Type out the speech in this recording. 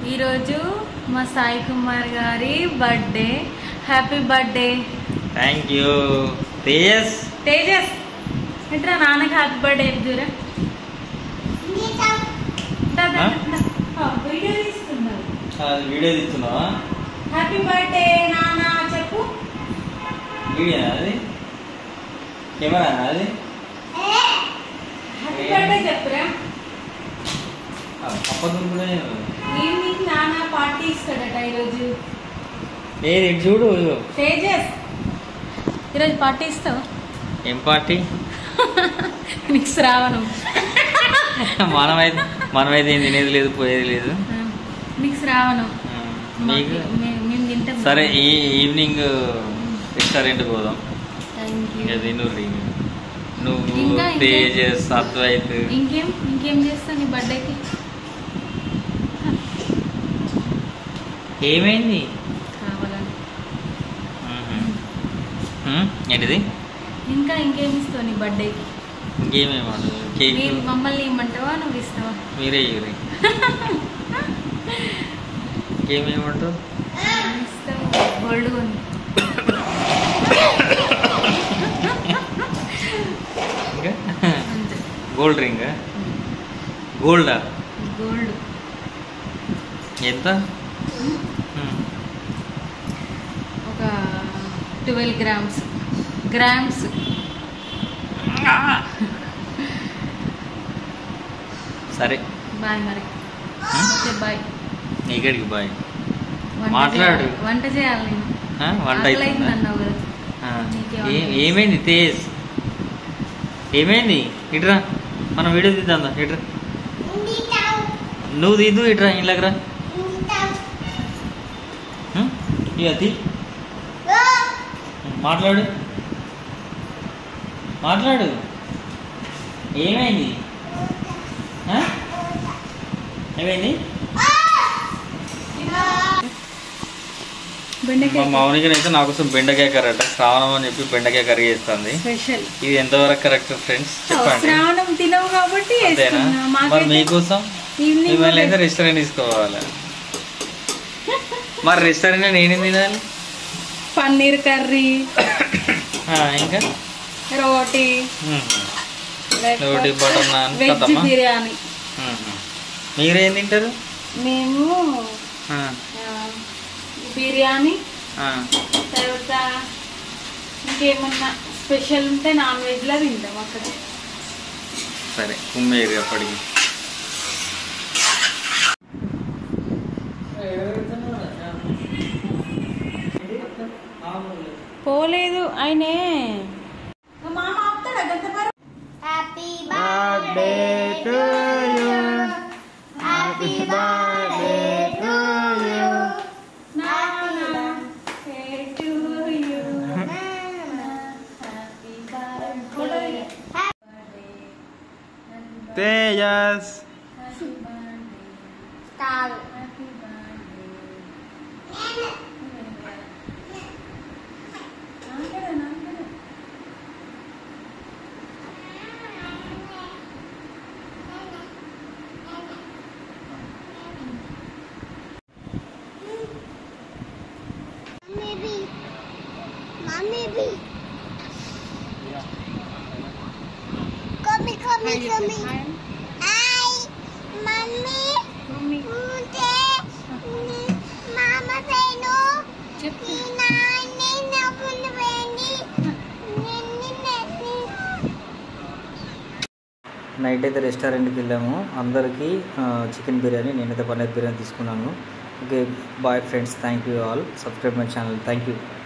ఈరోజు మా సాయి కుమార్ గారి birthday happy birthday thank you Tejas Tejas ఇట్రా నాన్నకి హ్యాపీ బర్త్డే చెప్తురా ఆ? వీడియో తీస్తున్నారు అది వీడియో తీస్తున్నావా హ్యాపీ బర్త్డే నాన్న చెప్పు వీడియో అది కెమెరా అది హ్యాపీ బర్త్డే చెప్పురా అప్పటి కూడా ఈవినింగ్ నాన్న పార్టీ ఇస్తాడట ఈరోజు ఏది ఇటు చూడు ఇదిగో. తేజస్ ఈరోజు పార్టీ ఇస్తావా ఏం పార్టీ నీకు శ్రావణం మనమైతే మనమైతే ఏం తినేది లేదు పోయేది లేదు నీకు శ్రావణం ఆ, మీకు మాకు- మే- మేము తింటాం సరే ఈ ఈవినింగ్ రెస్టారెంట్ పోదాం థ్యాంక్ ఇంకా యూ తినుర్రి నువ్వు ఇంకా, ఇంకా? తేజస్ అద్వైత్ ఇంకేం ఇంకేం చేస్తావు నీ బర్త్డేకి ఏమైంది కావాలని మ్మ్. మ్మ్? ఏంటిది ఇంకా ఇంకేం ఇస్తావు నీ బర్త్డేకి ఇంకేమేమాడు కేక్ మీ మమ్మల్ని ఇమ్మంటావా నువ్వు ఇస్తావా మీరే ఇవ్వరి ఇంకేమేమంటారు ఇస్తావు గోల్డ్ ఉంది ఇంకా అంతే గోల్డ్ రింగ్ గోల్డా గోల్డ్ ఎంత మ్మ్. ఒక ట్వెల్వ్ గ్రామ్స్ గ్రామ్స్ సరే బాయ్ మరి మ్మ్? ఓకే బాయ్ ఇక్కడికి బాయ్ వంట మాట్లాడు. చేయాలి. వంట చేయాలి నేను ఆ, వంట ఆకలి అవుతుందా అయింది అన్నావు కదా ఆ, నీకే ఏ- వంట చేస్తా. ఏమైంది తేజ్ ఏమైంది ఇట్రా మనం వీడియో తీద్దాం ఇట్రా నువ్వు తీద్దు ఇట్రా ఇంట్లోకి రా ఉం? ఇక తీ మాట్లాడు మాట్లాడు ఏమైంది ఆ? ఏమైంది మా బెండకాయ మౌనికి అయితే నా కోసం బెండకాయ కర్రీ అట శ్రావణం అని చెప్పి బెండకాయ కర్రీ చేస్తుంది స్పెషల్ ఇది ఎంతవరకు కరెక్ట్ ఫ్రెండ్స్ చెప్పండి శ్రావణం తినవు కాబట్టి అంతేనా వేసుకున్నా. మరి మాకైతే మీకోసం ఈవినింగ్ మిమ్మల్ని అయితే రెస్టారెంట్ తీసుకోవాలి మరి రెస్టారెంట్ నేనేం తినాలి పన్నీర్ కర్రీ ఆ, ఇంకా రోటీ ఉమ్. రోటీ బటర్ నాన్ వెజ్ కథమ్మా బిర్యానీ ఉమ్. మీరేం తింటారు మేము ఆ, ఆ, బిర్యానీ ఆ. తర్వాత ఇంకేమన్నా స్పెషల్ ఉంటే నాన్ వెజ్ లా తింటాం అక్కడ సరే కుమ్మేరు అప్పటికి పోలేదు ఆయనే మామ ఆపుతాడా గంత మరి? Happy birthday to you. Happy birthday to you. Nana, say to you. Happy birthday. Tejas Happy birthday. Star. Happy birthday. నాకడే, నాకడే. Maybe. Mommy be. Come, come, Hi, come. hi. Hi. Mommy. Mommy Mute. Mama Peno. చెప్పు Nani నవ్వులు వేండి. నిన్ను నెట్టి. Night అయితే రెస్టారెంట్కి వెళ్ళాము అందరికీ చికెన్ బిర్యానీ నేనైతే పన్నీర్ బిర్యానీ తీసుకున్నాను okay bye friends thank you all subscribe my channel thank you